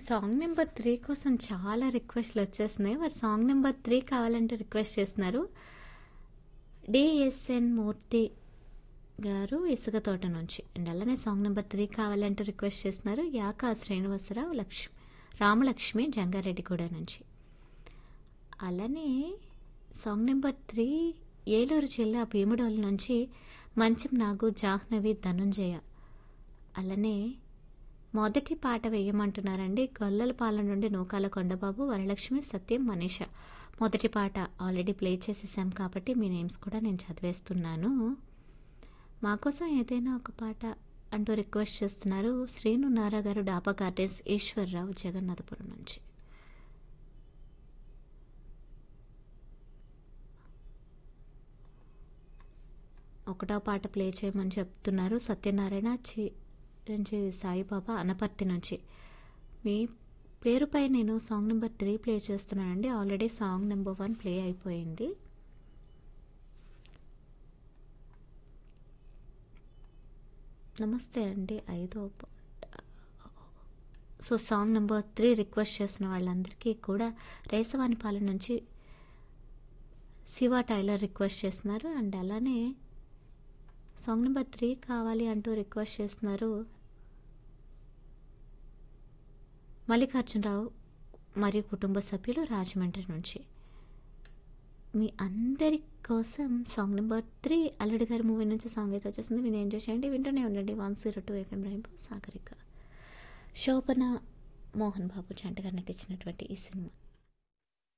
song number three కోసం చాలా రిక్వెస్ట్లు వచ్చేస్తున్నాయి వారు సాంగ్ నెంబర్ త్రీ కావాలంటే రిక్వెస్ట్ చేస్తున్నారు డిఎస్ఎన్ మూర్తి గారు ఇసుక తోట నుంచి అండ్ అలానే సాంగ్ నెంబర్ త్రీ కావాలంటే రిక్వెస్ట్ చేస్తున్నారు యాక శ్రీనివాసరావు లక్ష్మి రామలక్ష్మి జంగారెడ్డిగూడ నుంచి అలానే సాంగ్ నెంబర్ త్రీ ఏలూరు జిల్లా భీముడోలు నుంచి మంచం నాగు జాహ్నవి ధనుంజయ అలానే మొదటి పాట వేయమంటున్నారండి గొల్లలపాలెం నుండి నూకాల కొండబాబు వరలక్ష్మి సత్యం మనీష మొదటి పాట ఆల్రెడీ ప్లే చేసేసాం కాబట్టి మీ నేమ్స్ కూడా నేను చదివేస్తున్నాను మా కోసం ఏదైనా ఒక పాట అంటూ రిక్వెస్ట్ చేస్తున్నారు శ్రీను నారా గారు డాబా గార్డెన్స్ ఈశ్వర్రావు జగన్నాథపురం నుంచి ఒకటో పాట ప్లే చేయమని చెప్తున్నారు సత్యనారాయణ చిరంజీవి సాయిబాబా అనపర్తి నుంచి మీ పేరుపై నేను సాంగ్ నెంబర్ త్రీ ప్లే చేస్తున్నానండి already song number one play అయిపోయింది నమస్తే అండి ఐదో పాట so song number three request చేసిన వాళ్ళందరికీ కూడా రేసవానిపాలెం నుంచి శివ టైలర్ రిక్వెస్ట్ చేస్తున్నారు అండ్ అలానే సాంగ్ నెంబర్ త్రీ కావాలి అంటూ రిక్వెస్ట్ చేస్తున్నారు మల్లికార్జునరావు మరియు కుటుంబ సభ్యులు రాజమండ్రి నుంచి మీ అందరి కోసం సాంగ్ నెంబర్ త్రీ అల్లుడి గారి మూవీ నుంచి సాంగ్ అయితే వచ్చేసింది మీరు ఎంజాయ్ చేయండి వింటూనే ఉండండి one zero two FM rainbow Sagarika Shobana Mohan Babu జంటగా నటించినటువంటి ఈ సినిమా